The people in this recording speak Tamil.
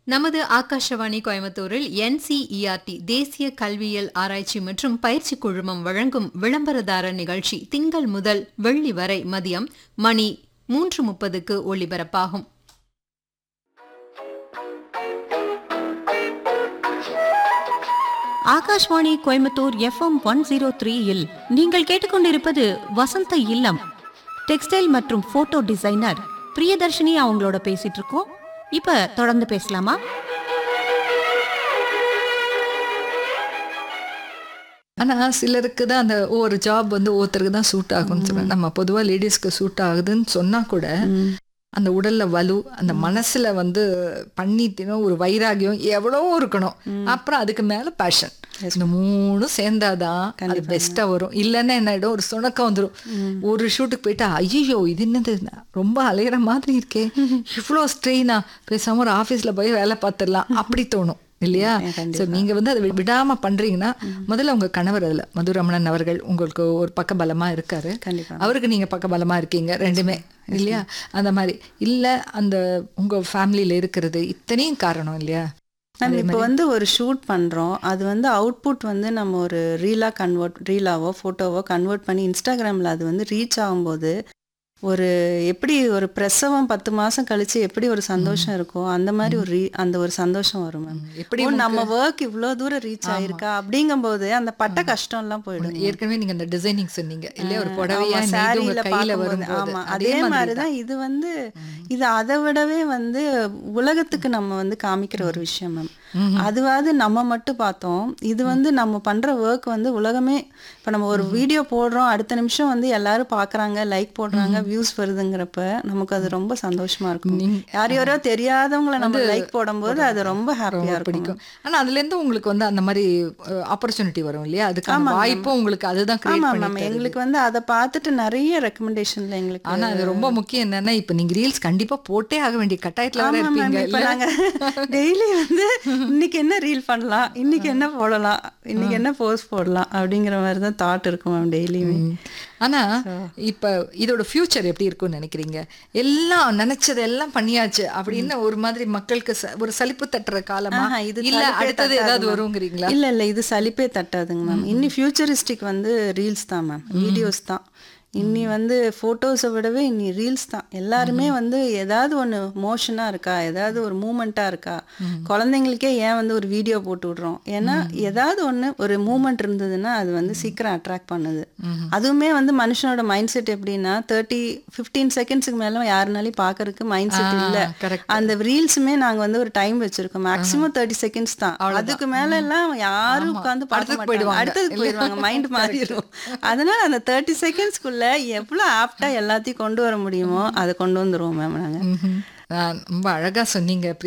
நமது ஆகாஷவாணி கோயம்புத்தூரில் என்சிஇஆர்டி தேசிய கல்வியியல் ஆராய்ச்சி மற்றும் பயிற்சி குழுமம் வழங்கும் விளம்பரதார நிகழ்ச்சி திங்கள் முதல் வெள்ளி வரை மதியம் மணி மூன்று முப்பதுக்கு ஒளிபரப்பாகும் Akashvani Coimbatore FM one zero த்ரீயில் நீங்கள் கேட்டுக்கொண்டிருப்பது வசந்த இல்லம் டெக்ஸ்டைல் மற்றும் போட்டோ டிசைனர் பிரியதர்ஷினி அவங்களோட பேசிட்டு இருக்கோம் இப்ப தொடர்ந்து பேசலாமா ஆனா சிலருக்கு தான் அந்த ஒரு ஜாப் வந்து ஒருத்தருக்கு தான் சூட் ஆகும்னு சொல்றேன் நம்ம பொதுவா லேடிஸ்க்கு சூட் ஆகுதுன்னு சொன்னா கூட அந்த உடல்ல வலு அந்த மனசுல வந்து பண்ணிட்டினோம் ஒரு வைராகியம் எவ்வளவோ இருக்கணும் அப்புறம் அதுக்கு மேல பேஷன் இந்த மூணும் சேர்ந்தாதான் அது பெஸ்டா வரும் இல்லைன்னா என்ன ஆயிடும் ஒரு சுணக்கம் வந்துடும் ஒரு ஷூட்டுக்கு போயிட்டா ஐயோ இது என்னது ரொம்ப அலையிற மாதிரி இருக்கே இவ்வளோ ஸ்ட்ரெயினா பேசாம ஒரு ஆபீஸ்ல போய் வேலை பார்த்துடலாம் அப்படி தோணும் இல்லையா ஸோ நீங்க வந்து அதை வி- விடாம பண்றீங்கன்னா முதல்ல உங்க கணவர் அதுல மதுரமணன் அவர்கள் உங்களுக்கு ஒரு பக்க பலமா இருக்காரு கண்டிப்பா. அவருக்கு நீங்க பக்க பலமா இருக்கீங்க ரெண்டுமே இல்லையா அந்த மாதிரி இல்ல அந்த உங்க ஃபேமிலியில இருக்கிறது இத்தனையும் காரணம் இல்லையா மேம் இப்போ வந்து ஒரு ஷூட் பண்ணுறோம் அது வந்து அவுட்புட் வந்து நம்ம ஒரு ரீலாக கன்வெர்ட் ரீலாவோ ஃபோட்டோவோ கன்வெர்ட் பண்ணி இன்ஸ்டாகிராமில் அது வந்து ரீச் ஆகும்போது ஒரு எப்படி ஒரு பிரசவம் பத்து மாதம் கழிச்சு எப்படி ஒரு சந்தோஷம் இருக்கோ அந்த மாதிரி ஒரு ரீ அந்த ஒரு சந்தோஷம் வரும் மேம் எப்படி ஓ, நம்ம ஒர்க் இவ்வளோ தூரம் ரீச் ஆயிருக்கா அப்படிங்கும்போது அந்த பட்ட கஷ்டம்லாம் போயிடும் ஏற்கனவே நீங்க அந்த டிசைனிங் சொன்னீங்க இல்லையா ஒரு புடவையா ஆமா, நெய்து உங்க சாரீல கையில பார்க்கும்போது, வரும்போது ஆமா அதே மாதிரி தான் இது வந்து இது அதை விடவே வந்து உலகத்துக்கு நம்ம வந்து காமிக்கிற ஒரு விஷயம் மேம் அதுவாது நம்ம மட்டும் பார்த்தோம் இது வந்து நம்ம பண்ற ஒர்க் வந்து உலகமே இப்ப நம்ம ஒரு வீடியோ போடுறோம் அடுத்த நிமிஷம் வந்து எல்லாரும் பாக்குறாங்க லைக் போடுறாங்க வியூஸ் வருதுங்கிறப்ப நமக்கு அது ரொம்ப சந்தோஷமா இருக்கும் யார் யாரோ தெரியாதவங்கள நம்ம லைக் போடும்போது அது ரொம்ப ஹாப்பியா இருக்கும் பிடிக்கும் ஆனா அதுல இருந்து உங்களுக்கு வந்து அந்த மாதிரி ஆப்பர்ச்சுனிட்டி வரும் இல்லையா அதுக்கான வாய்ப்பும் உங்களுக்கு அதுதான் கிரியேட் ஆமா பண்ணி மேம் தருது. எங்களுக்கு வந்து அதை பார்த்துட்டு நிறைய ரெக்கமெண்டேஷன்ல எங்களுக்கு ஆனா அது ரொம்ப முக்கியம் என்னன்னா இப்ப நீங்க ரீல்ஸ் கண்டிப்பா போட்டே ஆக வேண்டிய கட்டாயத்துல வேற ஆமா மேம் இருப்பீங்க இப்ப இல்ல? நாங்க டெய்லி வந்து இன்னைக்கு என்ன ரீல் பண்ணலாம் இன்னைக்கு என்ன போடலாம் இன்னைக்கு என்ன போஸ்ட் போடலாம் அப்படிங்கிற மாதிரி தான் தாட் இருக்கும் மேம் டெய்லியுமே ம். ஆனா இப்ப இதோட ஃபியூச்சர் எப்படி இருக்கும்னு நினைக்கிறீங்க எல்லாம் நினைச்சது எல்லாம் பண்ணியாச்சு அப்படின்னு ஒரு மாதிரி மக்களுக்கு ச- ஒரு சலிப்பு தட்டுற காலமா ஆஹா, இது இல்ல சலிப்பே அடுத்தது தட்டாது ஏதாவது ma'am. வருங்கிறீங்களா இல்ல இல்ல இது சலிப்பே தட்டாதுங்க மேம் இன்னி ஃபியூச்சரிஸ்டிக் வந்து ரீல்ஸ் தான் மேம் வீடியோஸ் தான் இன்னி வந்து ஃபோட்டோஸை விடவே இன்னி ரீல்ஸ் தான் எல்லாருமே வந்து ஏதாவது ஒன்று மோஷனாக இருக்கா ஏதாவது ஒரு மூமெண்ட்டாக இருக்கா குழந்தைங்களுக்கே ஏன் வந்து ஒரு வீடியோ போட்டு விடுறோம் ஏன்னா ஏதாவது ஒன்று ஒரு மூமெண்ட் இருந்ததுன்னா அது வந்து சீக்கிரம் அட்ராக்ட் பண்ணுது அதுவுமே வந்து மனுஷனோட மைண்ட் செட் எப்படின்னா தேர்ட்டி ஃபிஃப்டீன் செகண்ட்ஸுக்கு மேலே யாருனாலையும் பார்க்கறதுக்கு மைண்ட் செட் இல்லை correct. அந்த ரீல்ஸுமே நாங்க வந்து ஒரு டைம் வச்சிருக்கோம் மேக்ஸிமம் தேர்ட்டி செகண்ட்ஸ் தான் அதுக்கு மேல எல்லாம் யாரும் உட்காந்து பார்க்க அடுத்ததுக்கு மாட்டாங்க போயிடுவாங்க. அடுத்ததுக்கு போயிடுவாங்க மைண்ட் மாறிடும் அதனால அந்த தேர்ட்டி செகண்ட்ஸ்க்குள்ள எவ்வளவு ஆப்டா எல்லாத்தையும் கொண்டு வர முடியுமோ அதை கொண்டு வந்துருவோம் மேம் நாங்க ம்ஹும். ஆ, ரொம்ப அழகா சொன்னீங்க